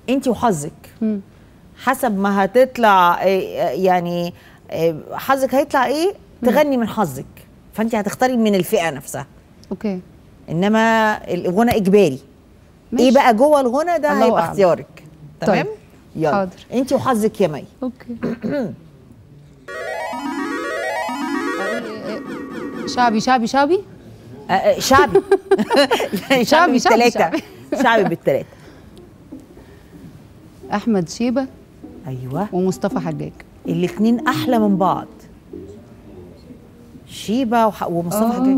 انت وحظك حسب ما هتطلع إيه، يعني إيه، حظك هيطلع ايه تغني من حظك فانت هتختاري من الفئه نفسها اوكي انما الغنى اجباري ماشي. ايه بقى جوه الغنى ده الله هيبقى أعلم. اختيارك تمام طيب. يلا حاضر. انت وحظك يا مي اوكي أقول إيه- إيه؟ شعبي شعبي شعبي آه، آه، شعبي يعني شعبي شعبي، شعبي، بالثلاثه شعبي. شعبي بالثلاثه احمد شيبه ايوه ومصطفى حجاج الاثنين احلى من بعض شيبه وح... ومصطفى حجاج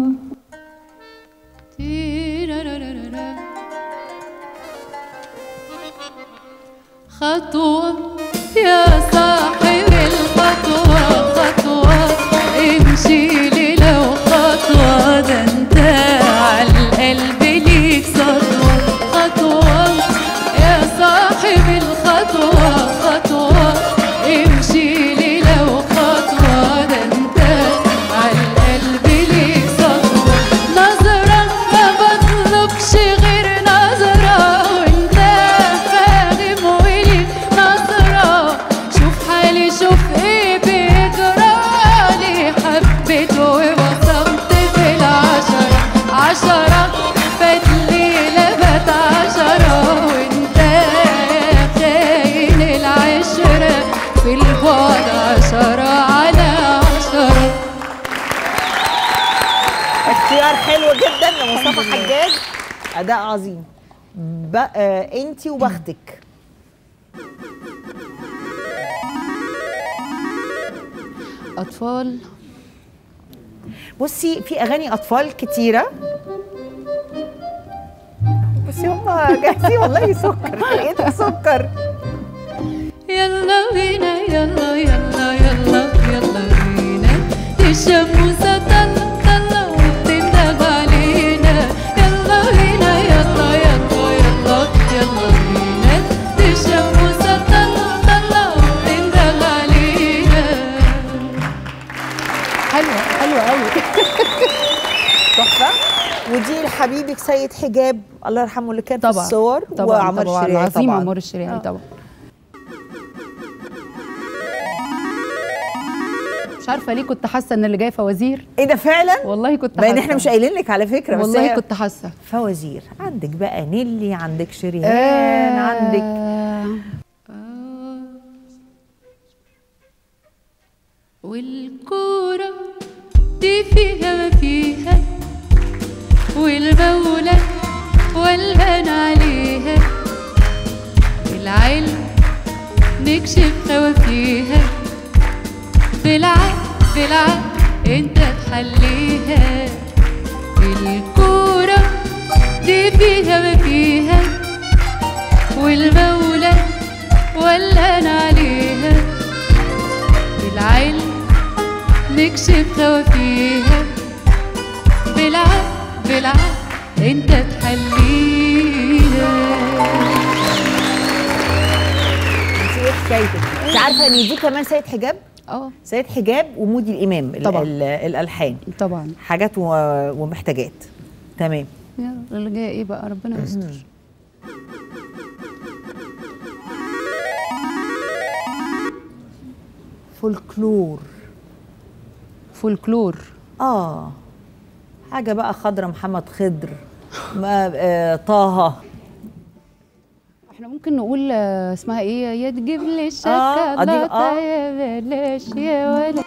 خطوة يا صاحب الخطوة خطوة امشي لي لو خطوة ده انت عالقلب ليك سطوة خطوة يا صاحب الخطوة خطوة امشي لي لو خطوة ده انت عالقلب ليك سطوة نظرة ما بطلبش غير نظرة وانت فاهم ولي نظرة شوف حالي شوف ايه بيجرالي حبيت وبصمت في العشرة عشرة فات ليلة بات عشرة وانت خاين العشرة في البعد عشرة على عشرة اختيار حلو جدا لمصطفى حجاج اداء عظيم بقى انت وبختك اطفال بصي في اغاني اطفال كتيره بصي هم جاهزين والله سكر لقيتك سكر يلا بينا يلا يلا يلا يلا بينا الشموسة طلع طلع وبتندب علينا يلا بينا يلا يلا يلا يلا بينا الشموسة طلع طلع وبتندب علينا حلوه حلوه قوي تحفه ودي لحبيبك سيد حجاب الله يرحمه اللي كان في طبعا الصور طبعا وعمر طبعا الشريعي عظيم طبعا عمر الشريعي طبعا مش عارفه ليه كنت حاسه ان اللي جاي فوازير ايه ده فعلا والله كنت ما ان حاسه احنا مش قايلين لك على فكره بس والله هي كنت حاسه فوازير عندك بقى نيلي عندك شريهان عندك والكورة دي فيها ما فيها والمولى والهان عليها العلم نكشف خوافيها بالعقل بالعقل انت تحليها الكورة دي فيها ما فيها والمولى والهان عليها بالعلم نكشف خوافيها بالعقل بالعقل انت تحليها انت ايه حكايتك انت عارفه ان دي كمان سيد حجاب اه سيد حجاب ومودي الامام ال- طبعا. ال- الالحان طبعا حاجات و- ومحتاجات تمام يلا اللي جاي ايه بقى ربنا يستر فولكلور فولكلور اه حاجه بقى خضره محمد خضر ما آه طه احنا ممكن نقول آه، اسمها ايه يا تجيب لي آه، الشوكولاته آه. يا بلاش يا ولا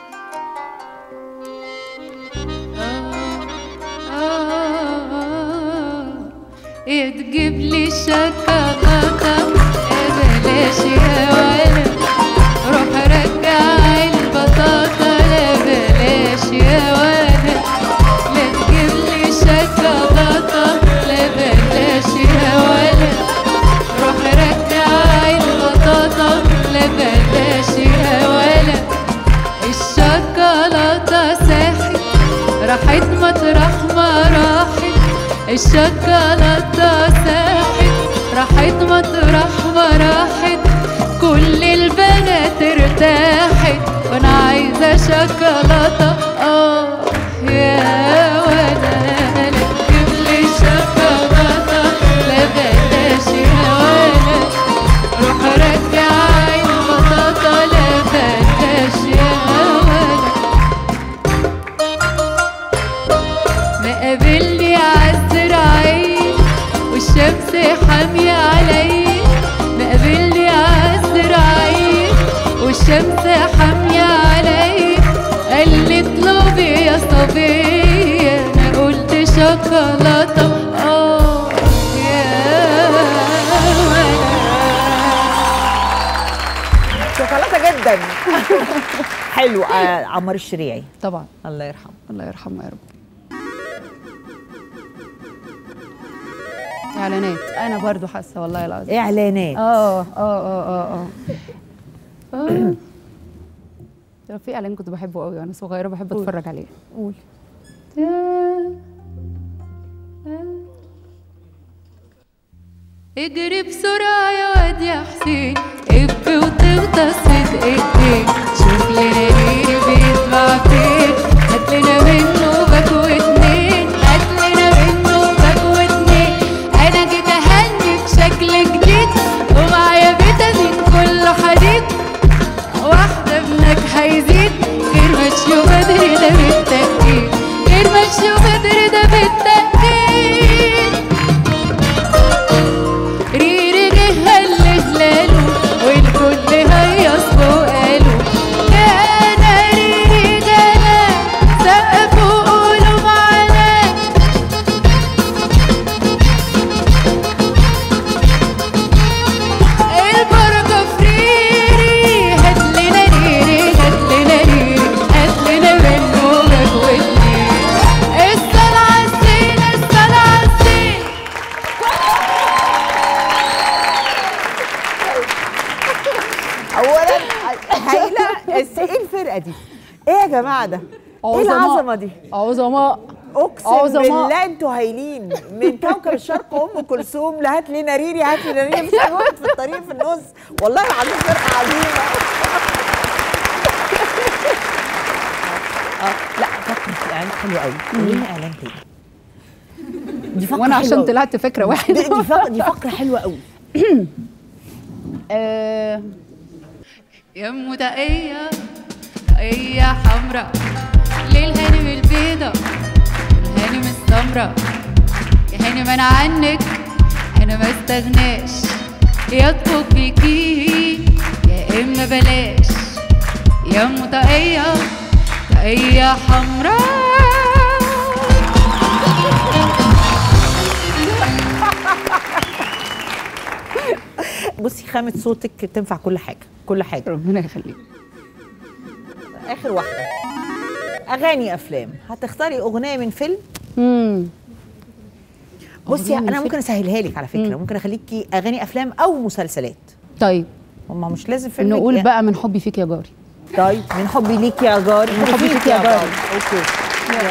يا تجيب لي شوكولاتة يا بلاش يا ولد روح رجع البطاطا لا بلاش يا ولد لا تجيب لي شوكولاتة لا بلاش يا ولد روح رجع البطاطا لا بلاش يا ولد الشوكولاتة ساحت راحت مطرح ما راحت الشوكولاتة ساحت راحت مطرح ما راحت كل البنات ارتاحت وانا عايزة شوكولاتة اه يا ولا تجيب لي شوكولاتة لا بلاش يا ولا جدا حلو آه عمار الشريعي طبعا الله يرحمه الله يرحمه يا رب اعلانات انا برضو حاسه والله العظيم اعلانات اه اه اه اه اه اه ده في اعلان كنت بحبه قوي وانا صغيره بحب اتفرج عليه قول اجري بسرعة يا واد يا حسين اب وتغطس في دقيقتين شوف لنا ريري بيطلع فين هات لنا منه باك واتنين هات لنا منه باك واتنين انا جيت اهني بشكل جديد ومعايا فيتامين كله حديد واحدة ابنك هيزيد غير مشي بدري ده بالتأكيد غير مشي بدري ده بالتأكيد ريري جه هل هلاله والكل هيص وقالوا جانا ريري جانا سقفوا قولوا معانا البركة في ريري هات لنا ريري هات لنا ريري هات لنا منه مجهودني الصلاة عالزين الصلاة عالزين اولا هايله بس ايه الفرقه دي ايه يا جماعه ده ايه العظمه دي عظماء اقسم عظماء. بالله انتوا هايلين من كوكب الشرق ام كلثوم لهات لنا ريري هات لنا ريري مش هنقعد في الطريق في النص والله العظيم فرقه عظيمه اه لا فكره اعلان حلو قوي قولي لنا اعلان تاني دي فقره وانا حلوة عشان أوي. طلعت فكره دي, واحده دي, فقره, دي فقره حلوه قوي آه، يا ام دقية دقية حمرا ليه الهانم البيضة الهانم السمرا يا هانم انا عنك انا ما استغناش يا اطلب بيكي يا اما بلاش يا ام دقية دقية حمرا بصي خامه صوتك تنفع كل حاجه كل حاجه ربنا يخليك اخر واحده اغاني افلام هتختاري اغنيه من فيلم امم بصي أغنية من انا فيلم؟ ممكن اسهلها لك على فكره ممكن اخليكي اغاني افلام او مسلسلات طيب هما مش لازم فيلم نقول يعني. بقى من حبي فيك يا جاري طيب من حبي ليك يا جاري من حبي فيك يا جاري. اوكي يلا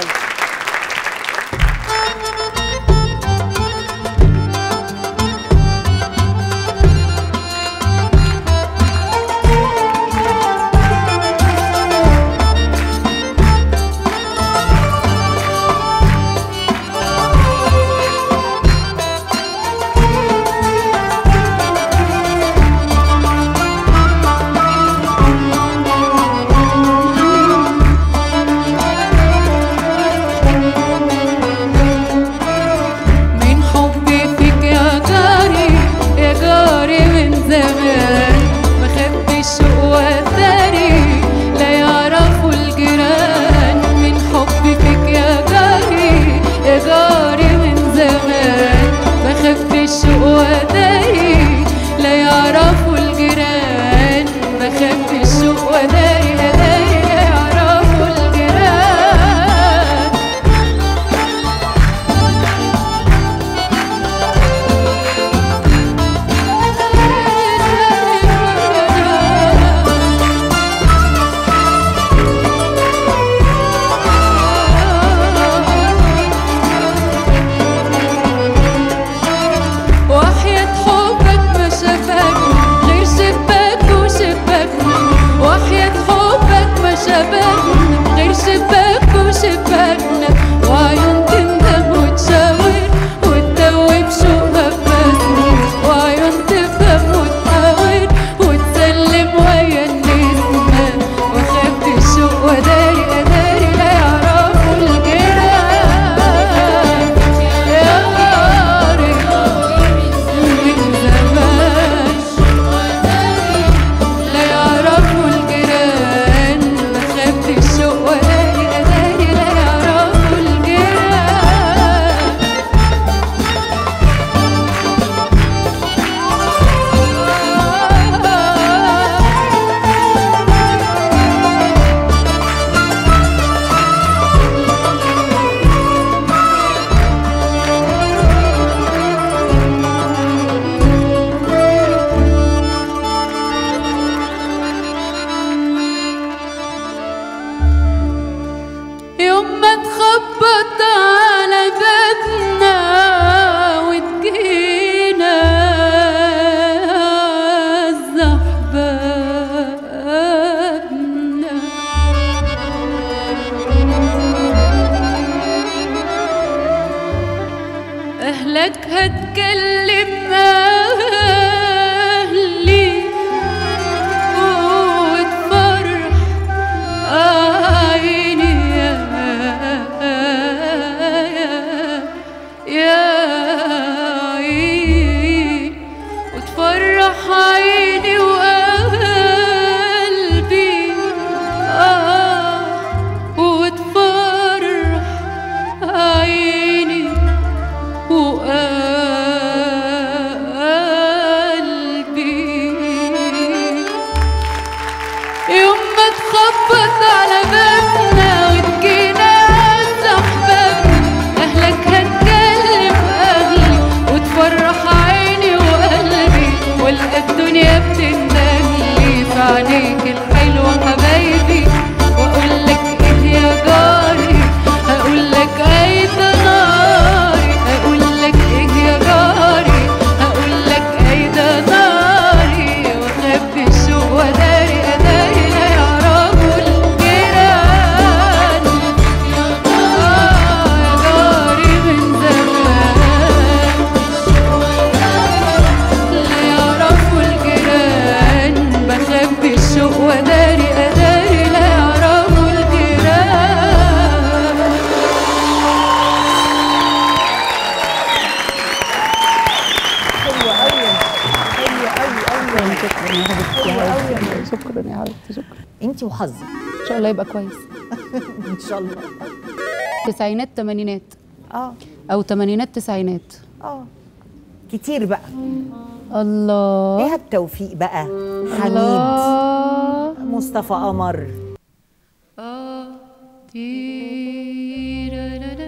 يا يا بتندلي في عينيك الحلوة حبايبي واقول لك ايه يا جاري هقول لك ايه ده ناري اقول لك ايه يا جاري هقول لك ايه ده ناري واخبي الشوق وداري اداري لا يعرفوا الجيران آه يا جاري من زمان لا يعرفوا الجيران بخبي الشوق وداري اداري لا يعرفوا الجيران حلوه قوي حلوه قوي قوي شكرا يا حبيبتي يا حبيبتي شكرا يا حبيبتي شكرا انت وحظك ان شاء الله يبقى كويس ان شاء الله تسعينات تمانينات اه او تمانينات تسعينات اه كتير بقى الله ايه التوفيق بقى حميد الله مصطفى قمر آه تيرارارا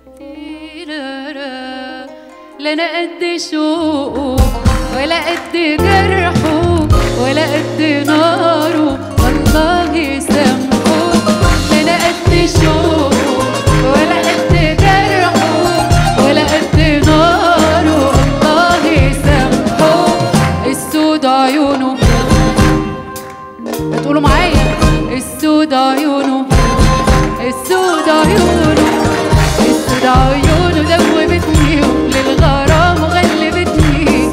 تيرارا لا انا قد شوقه ولا قد جرحه ولا قد ناره الله يسامحه لا انا قد شوقه ولا قد جرحه ولا قد ناره الله يسامحه السود عيونه بتقولوا معايا السود عيونه السود عيونه السود عيونه دوبتني للغرام وغلبتني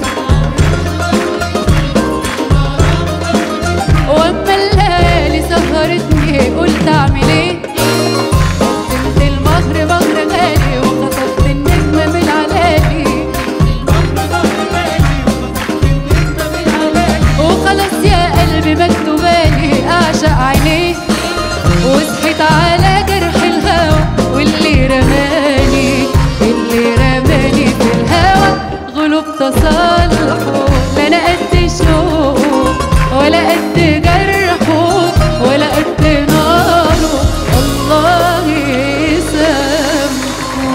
واما الليالي سهرتني قلت اعمل ايه قدمت المهر مهر غالي وخطفت النجمه من العلالي وخلاص يا قلبي مكتوبالي اعشق عينيه وصحيت على جرح الهوى واللي رماني اللي رماني في الهوى غلوب تصالحه لا انا قد شوقه ولا قد جرحه ولا قد ناره الله يسامحه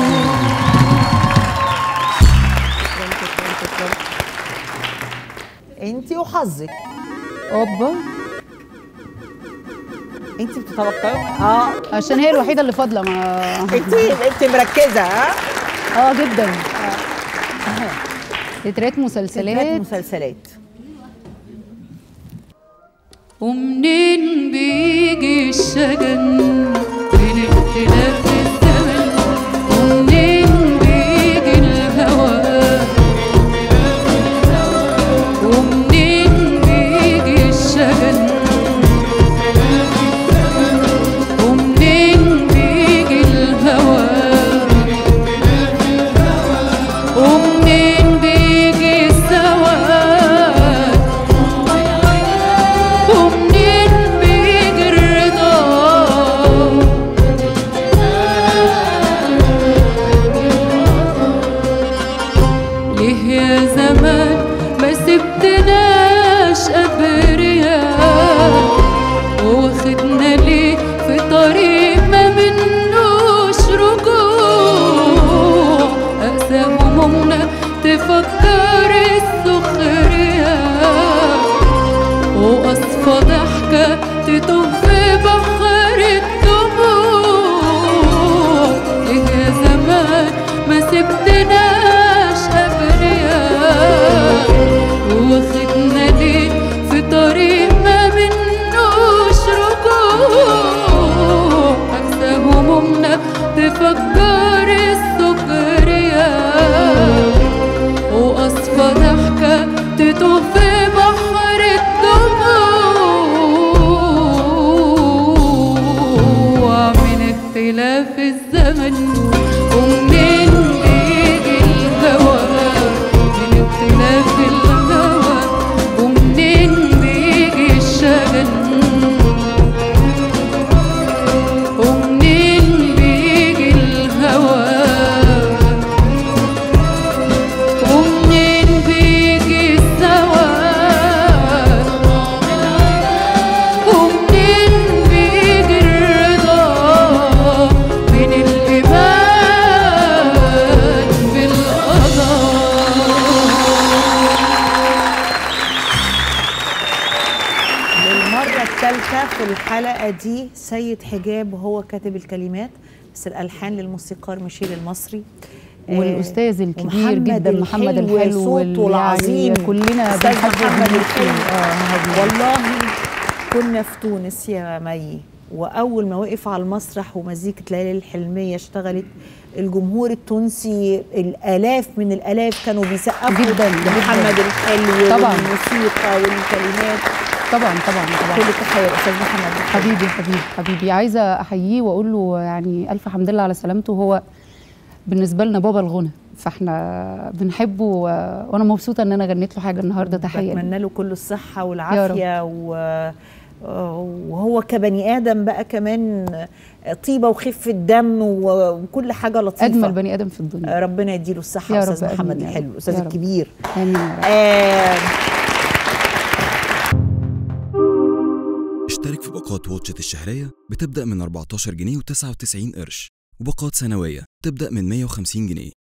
انت وحظك اوبا انت بتتوقعي اه عشان هي الوحيده اللي فاضله ما انت انت مركزه ها اه جدا تترات تترات مسلسلات مسلسلات ومنين بيجي الشجن من اختلاف الزمن ومنين بيجي الهوى ومنين بيجي الشجن ومنين بيجي الهوى ومنين بيجي السواد ومنين بيجي الرضا ليه يا زمان ما سبتناش أبرياء واخدنا ليه في طريق ما منوش رجوع أقسى همومنا تفكر السخرية وأصفى ضحكة تتوه في بحر الدموع إيه يا زمان ما سبتناش أبرياء واخدنا ليه في طريق ما منوش رجوع أنسى همومنا تفكر السكرية وأصفى ضحكة تتوه في بحر الدموع من اختلاف الزمن ومنين بيجي الهوى من اختلاف الهوى ومنين بيجي الشجن ومنين بيجي الهوى ومنين بيجي السواد ومنين بيجي الرضا من الإيمان المرة الثالثة في الحلقة دي سيد حجاب هو كاتب الكلمات بس الألحان للموسيقار ميشيل المصري والاستاذ الكبير ومحمد جدا محمد الحلو الحلو صوته وال- العظيم يعني كلنا أستاذ بنحبه محمد وبنموت الحلو فيه. اه هذه. والله كنا في تونس يا مي واول ما وقف على المسرح ومزيكه ليالي الحلميه اشتغلت الجمهور التونسي الالاف من الالاف كانوا بيسقفوا جداً، جداً. محمد الحلو طبعاً. والموسيقى والكلمات طبعا طبعا طبعا كل تحيه استاذ محمد الحلو حبيبي حبيبي حبيبي عايزه احييه واقول له يعني الف حمد لله على سلامته هو بالنسبه لنا بابا الغنى فاحنا بنحبه و... وانا مبسوطه ان انا غنيت له حاجه النهارده تحيه ليه. بتمنى له كل الصحه والعافيه و... وهو كبني ادم بقى كمان طيبه وخفه دم و- وكل حاجه لطيفه اجمل بني ادم في الدنيا ربنا يديله الصحه يا استاذ رب، محمد آمين يا الحلو رب. استاذ يا رب. الكبير امين يا رب آه اشترك في باقات واتشت الشهرية بتبدأ من 14 جنيه و99 قرش وباقات سنوية تبدأ من 150 جنيه